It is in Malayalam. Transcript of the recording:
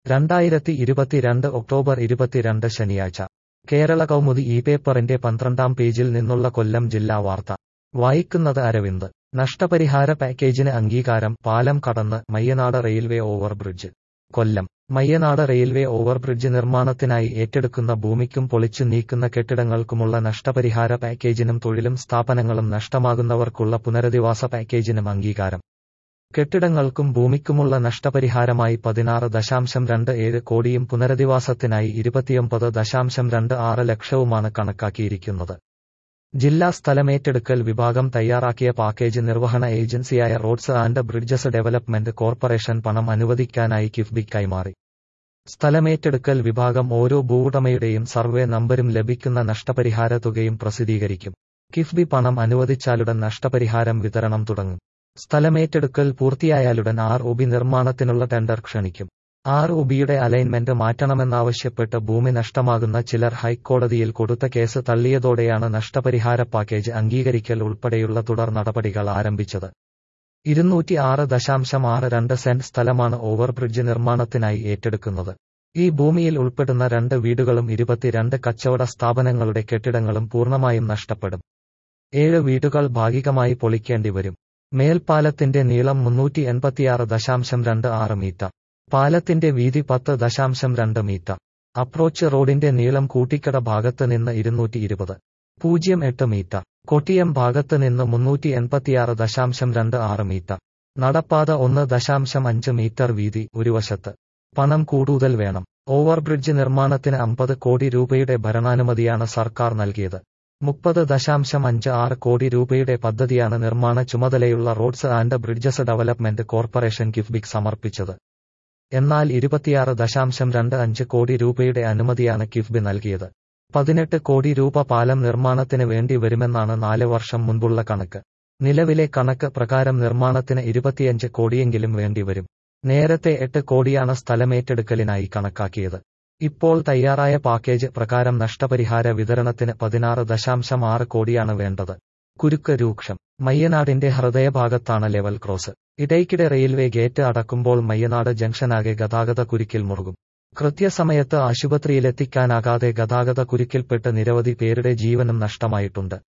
രണ്ടായിരത്തി ഇരുപത്തിരണ്ട് ഒക്ടോബർ ഇരുപത്തിരണ്ട് ശനിയാഴ്ച കേരള കൗമുദി ഈ പേപ്പറിന്റെ പന്ത്രണ്ടാം പേജിൽ നിന്നുള്ള കൊല്ലം ജില്ലാ വാർത്ത വായിക്കുന്നത് അരവിന്ദ് നഷ്ടപരിഹാര പാക്കേജിന് അംഗീകാരം പാലം കടന്ന് Mayyanad railway overbridge Kollam Mayyanad railway overbridge നിർമ്മാണത്തിനായി ഏറ്റെടുക്കുന്ന ഭൂമിക്കും പൊളിച്ചു നീക്കുന്ന കെട്ടിടങ്ങൾക്കുമുള്ള നഷ്ടപരിഹാര പാക്കേജിനും തൊഴിലും സ്ഥാപനങ്ങളും നഷ്ടമാകുന്നവർക്കുള്ള പുനരധിവാസ പാക്കേജിനും അംഗീകാരം കെട്ടിടങ്ങൾക്കും ഭൂമിക്കുമുള്ള നഷ്ടപരിഹാരമായി പതിനാറ് ദശാംശം രണ്ട് ഏഴ് കോടിയും പുനരധിവാസത്തിനായി ഇരുപത്തിയൊമ്പത് ദശാംശം രണ്ട് ആറ് ലക്ഷവുമാണ് കണക്കാക്കിയിരിക്കുന്നത് ജില്ലാ സ്ഥലമേറ്റെടുക്കൽ വിഭാഗം തയ്യാറാക്കിയ പാക്കേജ് നിർവഹണ ഏജൻസിയായ roads and bridges development corporation പണം അനുവദിക്കാനായി കിഫ്ബി കൈമാറി സ്ഥലമേറ്റെടുക്കൽ വിഭാഗം ഓരോ ഭൂവുടമയുടെയും സർവേ നമ്പരും ലഭിക്കുന്ന നഷ്ടപരിഹാര തുകയും പ്രസിദ്ധീകരിക്കും കിഫ്ബി പണം അനുവദിച്ചാലുടൻ നഷ്ടപരിഹാരം വിതരണം തുടങ്ങും സ്ഥലമേറ്റെടുക്കൽ പൂർത്തിയായാലുടൻ ആർ ഒ ബി നിർമ്മാണത്തിനുള്ള ടെൻഡർ ക്ഷണിക്കും ആർ ഒ ബിയുടെ അലൈൻമെന്റ് മാറ്റണമെന്നാവശ്യപ്പെട്ട് ഭൂമി നഷ്ടമാകുന്ന ചിലർ ഹൈക്കോടതിയിൽ കൊടുത്ത കേസ് തള്ളിയതോടെയാണ് നഷ്ടപരിഹാര പാക്കേജ് അംഗീകരിക്കൽ ഉൾപ്പെടെയുള്ള തുടർ നടപടികൾ ആരംഭിച്ചത് ഇരുന്നൂറ്റി ആറ് ദശാംശം ആറ് രണ്ട് സെന്റ് സ്ഥലമാണ് ഓവർബ്രിഡ്ജ് നിർമ്മാണത്തിനായി ഏറ്റെടുക്കുന്നത് ഈ ഭൂമിയിൽ ഉൾപ്പെടുന്ന രണ്ട് വീടുകളും ഇരുപത്തിരണ്ട് കച്ചവട സ്ഥാപനങ്ങളുടെ കെട്ടിടങ്ങളും പൂർണ്ണമായും നഷ്ടപ്പെടും ഏഴ് വീടുകൾ ഭാഗികമായി പൊളിക്കേണ്ടി വരും മേൽപ്പാലത്തിന്റെ നീളം മുന്നൂറ്റി എൺപത്തിയാറ് ദശാംശം രണ്ട് ആറ് മീറ്റർ പാലത്തിന്റെ വീതി പത്ത് ദശാംശം രണ്ട് മീറ്റർ അപ്രോച്ച് റോഡിന്റെ നീളം കൂട്ടിക്കട ഭാഗത്ത് നിന്ന് ഇരുന്നൂറ്റി ഇരുപത് പൂജ്യം എട്ട് മീറ്റർ കൊട്ടിയം ഭാഗത്ത് നിന്ന് മുന്നൂറ്റി എൺപത്തിയാറ് ദശാംശം രണ്ട് ആറ് മീറ്റർ നടപ്പാത ഒന്ന് ദശാംശം അഞ്ച് മീറ്റർ വീതി ഒരു വശത്ത് പണം കൂടുതൽ വേണം ഓവർബ്രിഡ്ജ് നിർമ്മാണത്തിന് അമ്പത് കോടി രൂപയുടെ ഭരണാനുമതിയാണ് സർക്കാർ നൽകിയത് മുപ്പത് ദശാംശം അഞ്ച് ആറ് കോടി രൂപയുടെ പദ്ധതിയാണ് നിർമ്മാണ ചുമതലയുള്ള roads and bridges development corporation കിഫ്ബിക്ക് സമർപ്പിച്ചത് എന്നാൽ ഇരുപത്തിയാറ് ദശാംശം രണ്ട് അഞ്ച് കോടി രൂപയുടെ അനുമതിയാണ് കിഫ്ബി നൽകിയത് പതിനെട്ട് കോടി രൂപ പാലം നിർമ്മാണത്തിന് വേണ്ടി വരുമെന്നാണ് നാല് വർഷം മുൻപുള്ള കണക്ക് നിലവിലെ കണക്ക് പ്രകാരം നിർമ്മാണത്തിന് ഇരുപത്തിയഞ്ച് കോടിയെങ്കിലും വേണ്ടിവരും നേരത്തെ എട്ട് കോടിയാണ് സ്ഥലമേറ്റെടുക്കലിനായി കണക്കാക്കിയത് ഇപ്പോൾ തയ്യാറായ പാക്കേജ് പ്രകാരം നഷ്ടപരിഹാര വിതരണത്തിന് പതിനാറ് ദശാംശം ആറ് കോടിയാണ് വേണ്ടത് കുരുക്ക് രൂക്ഷം മയ്യനാടിന്റെ ഹൃദയഭാഗത്താണ് ലെവൽ ക്രോസ് ഇടയ്ക്കിടെ റെയിൽവേ ഗേറ്റ് അടക്കുമ്പോൾ മയ്യനാട് ജംഗ്ഷനാകെ ഗതാഗത കുരുക്കിൽ മുറുകും കൃത്യസമയത്ത് ആശുപത്രിയിലെത്തിക്കാനാകാതെ ഗതാഗത കുരുക്കിൽപ്പെട്ട് നിരവധി പേരുടെ ജീവനും നഷ്ടമായിട്ടുണ്ട്